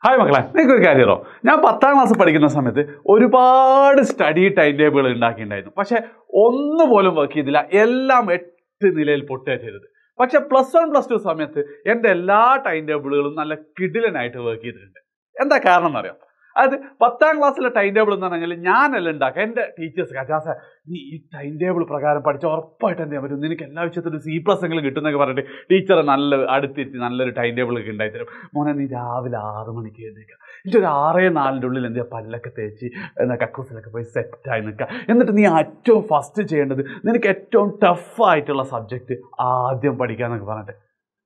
hi മക്കളെ നിങ്ങൾക്ക് ഒരു കാര്യം അറിയോ ഞാൻ പത്താം ക്ലാസ് പഠിക്കുന്ന സമയത്ത് ഒരുപാട് സ്റ്റഡി ടൈം ടേബിൾ ഉണ്ടാക്കിയിട്ടുണ്ടായിരുന്നു പക്ഷെ ഒന്നുപോലും വർക്ക് ചെയ്തില്ല എല്ലാം എട്ട് നിലയിൽ പൊട്ടുക ചെയ്തത് പക്ഷെ പ്ലസ് വൺ പ്ലസ് ടു സമയത്ത് എൻ്റെ എല്ലാ ടൈം ടേബിളുകളും നല്ല കിടിലനായിട്ട് വർക്ക് ചെയ്തിട്ടുണ്ട് എന്താ കാരണം എന്നറിയാം അതായത് പത്താം ക്ലാസ്സിലെ ടൈം ടേബിൾ എന്ന് പറഞ്ഞാൽ ഞാനല്ല ഉണ്ടാക്കുക എൻ്റെ ടീച്ചേഴ്സ് കജാസ നീ ഈ ടൈം ടേബിൾ പ്രകാരം പഠിച്ച ഉറപ്പായിട്ട് എന്ത് ചെയ്യാൻ പറ്റും നിനക്ക് എല്ലാ വിഷയത്തിലും സി പ്ലസ് എങ്കിലും കിട്ടുന്നൊക്കെ പറഞ്ഞിട്ട് ടീച്ചർ നല്ല അടുത്തിരുത്തി നല്ലൊരു ടൈം ടേബിൾ ഒക്കെ ഉണ്ടായി തരും മോനെ നീ രാവിലെ ആറ് മണിക്ക് എഴുന്നേക്കുക എന്നിട്ട് ഒരു ആറേ നാലിൻ്റെ ഉള്ളിൽ എന്ത് ചെയ്യുക പല്ലൊക്കെ തേച്ച് എന്നാ കക്കൂസിലൊക്കെ പോയി സെറ്റായി നിൽക്കുക എന്നിട്ട് നീ ഏറ്റവും ഫസ്റ്റ് ചെയ്യേണ്ടത് നിനക്ക് ഏറ്റവും ടഫായിട്ടുള്ള സബ്ജക്റ്റ് ആദ്യം പഠിക്കാന്നൊക്കെ പറഞ്ഞിട്ട്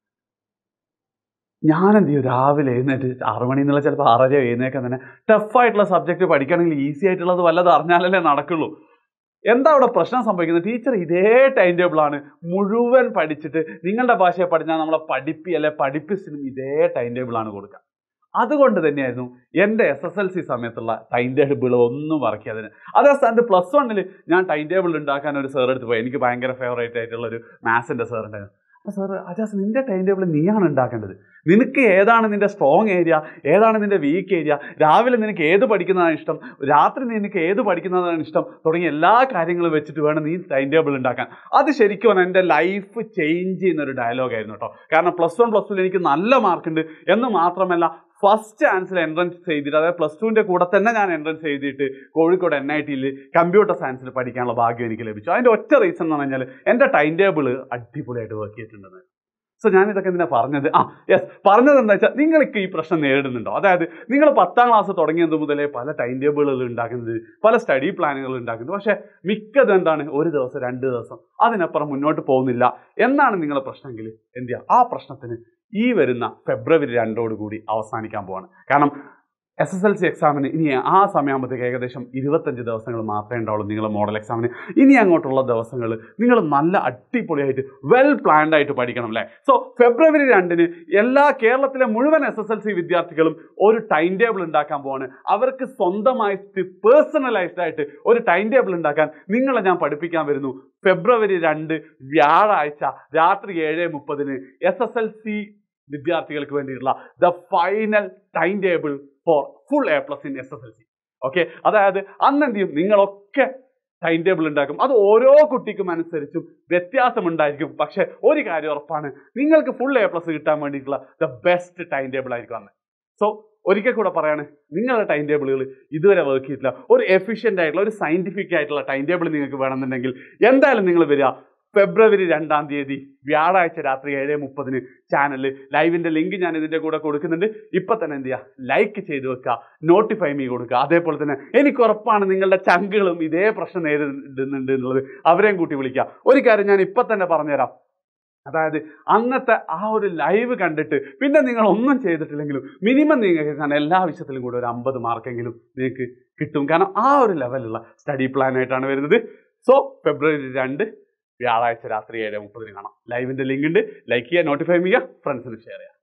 ഞാൻ എന്ത് ചെയ്യും രാവിലെ എഴുന്നേറ്റ് ആറ് മണി എന്നുള്ള ചിലപ്പോൾ ആറര എഴുന്നേക്കാൻ തന്നെ ടഫായിട്ടുള്ള സബ്ജക്റ്റ് പഠിക്കണമെങ്കിൽ ഈസി ആയിട്ടുള്ളത് വല്ലതും അറിഞ്ഞാലല്ലേ നടക്കുള്ളൂ എന്താ അവിടെ പ്രശ്നം സംഭവിക്കുന്നത് ടീച്ചർ ഇതേ ടൈം ടേബിളാണ് മുഴുവൻ പഠിച്ചിട്ട് നിങ്ങളുടെ ഭാഷയെ പഠിച്ചാൽ നമ്മളെ പഠിപ്പി അല്ലെ പഠിപ്പിസിനും ഇതേ ടൈം ടേബിളാണ് കൊടുക്കുക അതുകൊണ്ട് തന്നെയായിരുന്നു എൻ്റെ എസ് എസ് എൽ സി സമയത്തുള്ള ടൈം ടേബിൾ ഒന്നും വർക്ക് ചെയ്യാതിന് അതേ സ്ഥാനത്ത് പ്ലസ് വണ്ണിൽ ഞാൻ ടൈം ടേബിൾ ഉണ്ടാക്കാൻ ഒരു സാർ എടുത്ത് പോയി എനിക്ക് ഭയങ്കര ഫേവറേറ്റ് ആയിട്ടുള്ള ഒരു മാത്സിൻ്റെ സാർ ഉണ്ടായിരുന്നു അപ്പോൾ സാർ അജാസ് നിൻ്റെ ടൈം ടേബിൾ നീയാണ് ഉണ്ടാക്കേണ്ടത് നിനക്ക് ഏതാണ് നിൻ്റെ സ്ട്രോങ് ഏരിയ ഏതാണ് നിൻ്റെ വീക്ക് ഏരിയ രാവിലെ നിനക്ക് ഏത് പഠിക്കുന്നതാണ് ഇഷ്ടം രാത്രി നിനക്ക് ഏത് പഠിക്കുന്നതാണ് ഇഷ്ടം തുടങ്ങിയ എല്ലാ കാര്യങ്ങളും വെച്ചിട്ട് വേണം നീ ടൈം ടേബിൾ ഉണ്ടാക്കാൻ അത് ശരിക്കും പറഞ്ഞാൽ എൻ്റെ ലൈഫ് ചേഞ്ച് ചെയ്യുന്ന ഒരു ഡയലോഗായിരുന്നു കേട്ടോ കാരണം പ്ലസ് വൺ പ്ലസ് ടുവിൽ എനിക്ക് നല്ല മാർക്കുണ്ട് എന്ന് മാത്രമല്ല ഫസ്റ്റ് ചാൻസിൽ എൻട്രൻസ് ചെയ്തിട്ട് അതായത് പ്ലസ് ടുവിൻ്റെ കൂടെ തന്നെ ഞാൻ എൻട്രൻസ് ചെയ്തിട്ട് കോഴിക്കോട് എൻ ഐ ടിയിൽ കമ്പ്യൂട്ടർ സയൻസിൽ പഠിക്കാനുള്ള ഭാഗ്യം എനിക്ക് ലഭിച്ചു അതിൻ്റെ ഒറ്റ റീസൺ എന്ന് പറഞ്ഞാൽ എൻ്റെ ടൈം ടേബിൾ അടിപൊളിയായിട്ട് വർക്ക് ചെയ്തിട്ടുണ്ടെന്ന് സോ ഞാൻ ഇതൊക്കെ എന്തിനാ പറഞ്ഞത് ആ യെസ് പറഞ്ഞത് എന്താ വെച്ചാൽ നിങ്ങൾക്ക് ഈ പ്രശ്നം നേരിടുന്നുണ്ടോ അതായത് നിങ്ങൾ പത്താം ക്ലാസ് തുടങ്ങിയത് മുതലേ പല ടൈം ടേബിളുകൾ ഉണ്ടാക്കുന്നത് പല സ്റ്റഡി പ്ലാനുകൾ ഉണ്ടാക്കുന്നത് പക്ഷേ മിക്കത് എന്താണ് ഒരു ദിവസം രണ്ട് ദിവസം അതിനപ്പുറം മുന്നോട്ട് പോകുന്നില്ല എന്നാണ് നിങ്ങളുടെ പ്രശ്നമെങ്കിൽ എന്ത് ചെയ്യുക ആ പ്രശ്നത്തിന് ഈ വരുന്ന ഫെബ്രുവരി രണ്ടോട് കൂടി അവസാനിക്കാൻ പോവാണ് കാരണം എസ് എസ് എൽ സി എക്സാമിന് ഇനി ആ സമയമാകുമ്പോഴത്തേക്ക് ഏകദേശം ഇരുപത്തഞ്ച് ദിവസങ്ങൾ മാത്രമേ ഉണ്ടാവുള്ളൂ നിങ്ങളുടെ മോഡൽ എക്സാമിന് ഇനി അങ്ങോട്ടുള്ള ദിവസങ്ങൾ നിങ്ങൾ നല്ല അടിപൊളിയായിട്ട് വെൽ പ്ലാൻഡ് ആയിട്ട് പഠിക്കണം അല്ലേ സോ ഫെബ്രുവരി രണ്ടിന് എല്ലാ കേരളത്തിലെ മുഴുവൻ എസ് എസ് എൽ സി വിദ്യാർത്ഥികളും ഒരു ടൈം ടേബിൾ ഉണ്ടാക്കാൻ പോവാണ് അവർക്ക് സ്വന്തമായിട്ട് പേഴ്സണലൈസ്ഡ് ആയിട്ട് ഒരു ടൈം ടേബിൾ ഉണ്ടാക്കാൻ നിങ്ങളെ ഞാൻ പഠിപ്പിക്കാൻ വരുന്നു ഫെബ്രുവരി രണ്ട് വ്യാഴാഴ്ച രാത്രി ഏഴ് മുപ്പതിന് എസ് എസ് എൽ സി വിദ്യാർത്ഥികൾക്ക് വേണ്ടിയിട്ടുള്ള the final time table for full A plus in S S L C okay അതായത് അന്ന് എന്ത് ചെയ്യും നിങ്ങളൊക്കെ ടൈം ടേബിൾ ഉണ്ടാക്കും അത് ഓരോ കുട്ടിക്കും അനുസരിച്ചും വ്യത്യാസമുണ്ടായിരിക്കും പക്ഷെ ഒരു കാര്യം ഉറപ്പാണ് നിങ്ങൾക്ക് ഫുൾ എ പ്ലസ് കിട്ടാൻ വേണ്ടിയിട്ടുള്ള ദ ബെസ്റ്റ് ടൈം ടേബിൾ ആയിരിക്കും അന്ന് സോ ഒരിക്കൽ കൂടെ പറയാണ് നിങ്ങളുടെ ടൈം ടേബിളുകൾ ഇതുവരെ വർക്ക് ചെയ്തിട്ടില്ല ഒരു എഫിഷ്യൻ്റ് ആയിട്ടുള്ള ഒരു സയൻറ്റിഫിക് ആയിട്ടുള്ള ടൈം ടേബിൾ നിങ്ങൾക്ക് വേണമെന്നുണ്ടെങ്കിൽ എന്തായാലും നിങ്ങൾ വരിക ഫെബ്രുവരി രണ്ടാം തീയതി വ്യാഴാഴ്ച രാത്രി ഏഴ് മുപ്പതിന് ചാനലിൽ ലൈവിന്റെ ലിങ്ക് ഞാൻ ഇതിന്റെ കൂടെ കൊടുക്കുന്നുണ്ട് ഇപ്പൊ തന്നെ എന്ത് ചെയ്യുക ലൈക്ക് ചെയ്ത് വെക്കുക നോട്ടിഫൈ മീ കൊടുക്കുക അതേപോലെ തന്നെ എനിക്ക് ഉറപ്പാണ് നിങ്ങളുടെ ചങ്കുകളും ഇതേ പ്രശ്നം നേരിടുന്നുണ്ട് എന്നുള്ളത് അവരെയും കൂട്ടി വിളിക്കുക ഒരു കാര്യം ഞാൻ ഇപ്പൊ തന്നെ പറഞ്ഞുതരാം അതായത് അന്നത്തെ ആ ഒരു ലൈവ് കണ്ടിട്ട് പിന്നെ നിങ്ങൾ ഒന്നും ചെയ്തിട്ടില്ലെങ്കിലും മിനിമം നിങ്ങൾക്ക് കാരണം എല്ലാ വിഷയത്തിലും കൂടെ ഒരു അമ്പത് മാർക്കെങ്കിലും നിങ്ങൾക്ക് കിട്ടും കാരണം ആ ഒരു ലെവലുള്ള സ്റ്റഡി പ്ലാൻ ആയിട്ടാണ് വരുന്നത് സോ ഫെബ്രുവരി രണ്ട് വ്യാഴാഴ്ച രാത്രി ഏഴ് മുപ്പതിന് കാണാം ലൈവിന്റെ ലിങ്ക് ഉണ്ട് ലൈക്ക് ചെയ്യുക നോട്ടിഫൈ ചെയ്യുക ഫ്രണ്ട്സിന് ഷെയർ ചെയ്യുക